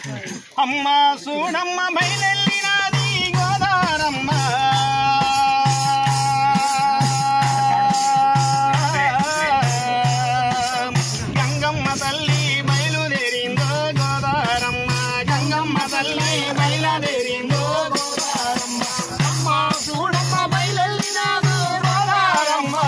అమ్మ సూడమ్మ బయలెల్లినాది గోదారమ్మ గంగమ్మ తల్లి బయలుదేరిందో గోదారమ్మ గంగమ్మ తల్లి బయలుదేరిందో గోదారమ్మ అమ్మ సూడమ్మ బయలెల్లినాదు గోదారమ్మ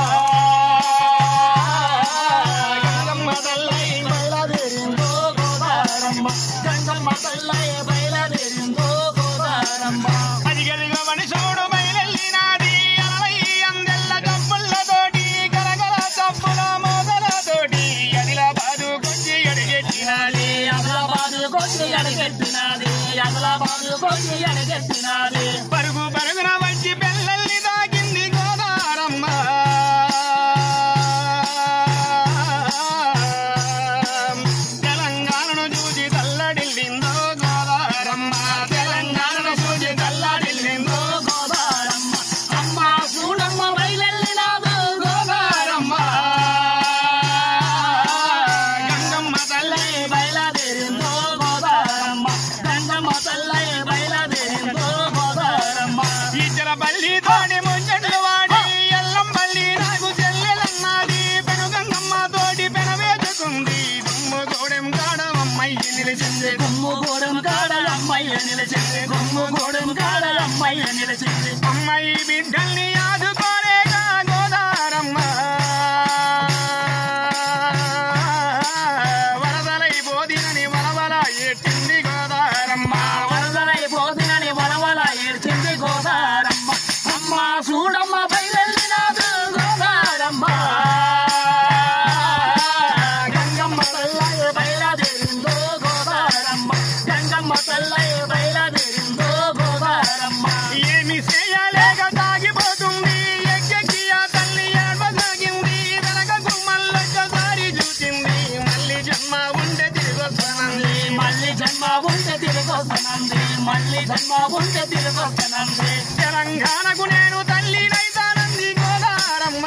గంగమ్మ తల్లి బయలుదేరిందో గోదారమ్మ గంగమ్మ తల్లి బయలుదేరిందో గోదారమ్మ అదిగదిగో మనుషుడు బయలెల్లినాది అరవై అందెల్ల కప్పులతోటి గరగర చప్పుల మోదలతోటి అదిలాబాదు కొచ్చి అడిగెట్టినాది ఆదిలాబాద్ కొచ్చి అడగెట్టినది ఆదిలాబాద్ కొచ్చి అడగెట్టినది పరుగు పరుగున వచ్చి పిల్లల్ని తాకింది గోదారమ్మ తెలంగాణను చూసి తల్లడిల్లిందో గోదారమ్మ తెలంగాణను చూసి తల్లడిల్లిందో గోదారమ్మ అమ్మ చూడమ్మ బయలెల్లినాదు గోదారమ్మ గంగమ్మ తల్లి బయలుదేరిందో గోదారమ్మ గంగమ్మ తల్లై బయలుదేరిందో గోదారమ్మ ఇచ్చల బల్లి తోడి ముంచెట్లు వాడి ఎల్లం బల్లి నాకు చెల్లెలన్నది పెనుగంగమ్మ తోటి పెనవేసుకుంది దుమ్ము గోడెం కాడమమ్మయ్యి నిలిచింది గుమ్ము గోడం కాడ అమ్మయ్య నిలిచింది గుమ్ము గోడం కాడ అమ్మయ్య నిలిచింది అమ్మాయి బిడ్డల్ని ఆదుకోలేక గోదారమ్మ వరదలై పోదినని వరవల ఎట్టింది గోదారమ్మ వరదలై పోతినని వరవల ఏడ్చింది గోదారమ్మ అమ్మ చూడమ్మ బయలెల్లినాదు గోదారమ్మ గంగమ్మ తల్లై బయలుదేరిందో గోదారమ్మ గంగమ్మ తల్లై బయలుదేరిందో గోదారమ్మ ఏమి చేయలేక తాగిపోతుంది ఎక్కెక్కి ఆ తల్లి ఏడవసాగింది వెనక గుమ్మల్లొక్కసారి చూసింది మళ్ళీ జన్మ ఉంటే తిరిగొస్తానంది మళ్ళీ జన్మ ఉంటే తిరిగొస్తానంది మళ్ళీ జన్మ ఉంటే తిరిగొస్తానంది తెలంగాణకు నేను తల్లి నైతానంది గోదారమ్మ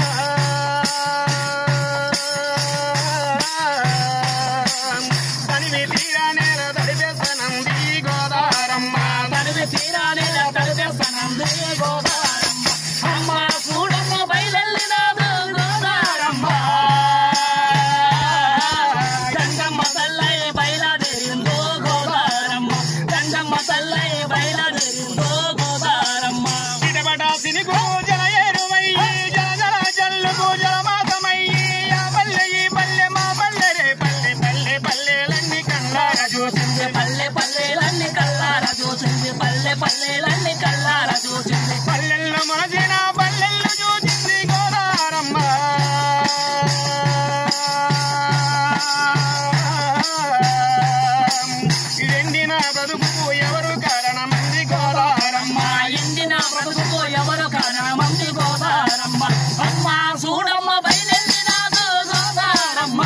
తనివి తీరా నేను తడిపేస్తానంది గోదారమ్మ తడివి తీరాని తడిపేస్తానంది గోదారమ్మ అమ్మ చూడమ్మ బయలెల్లినాదు గోదారమ్మ గంగమ్మ తల్లై బయలుదేరిందో గోదారమ్మ గంగమ్మ తల్లై బయలుదేరిందో గోదారమ్మ చిటపట సినుకు జల ఏరువయ్యి జల జల జల్లుకు జలమాతమయ్యి ఆ పల్లె ఈ పల్లె మా పల్లె రే పల్లె పల్లె పల్లెలన్నీ కళ్ళారా చూసింది పల్లె పల్లెలన్నీ కల్లార చూసింది పల్లె పల్లెలన్నీ కల్లార చూసింది పల్లెల్లో మొలచిన పల్లెల్లో చూసింది గోదారమ్మ ఎండిన బతుకు ఎవరు కారణమంది గోదారమ్మ అమ్మ ఎండిన బ్రతుకు ఎవరు కారణమంది గోదారమ్మ అమ్మ చూడమ్మ బయలెల్లినాదు గోదారమ్మ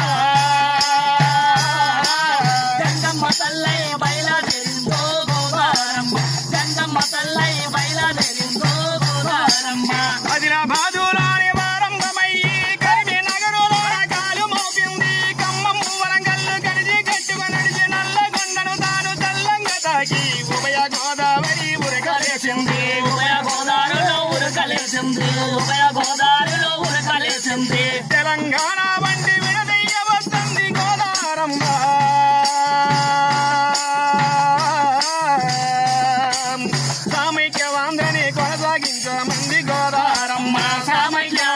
గంగమ్మ తల్లై బయలుదేరిందో గోదారమ్మ గంగమ్మ తల్లై బయలుదేరిందో గోదారమ్మ ఆదిలాబాదులోని వారంభమయ్యి కరిమి నగరులోన కాలు మోపింది ఖమ్మం వరంగల్లు కలిసి గట్టుకు నడిచి నల్లగొండను తాను చల్లంగా తాకి ఉభయ గోదావరి ఉరకలేసింది ఉభయ గోదావరిలో ఉరకలేసింది ఉభయ గోదావరిలో ఉరకలేసింది తెలంగాణ వంటి విడదయ్య వస్తుంది గోదారమ్మ సామైక్య వాందని కొనసాగించమంది గోదారమ్మ సామయ్య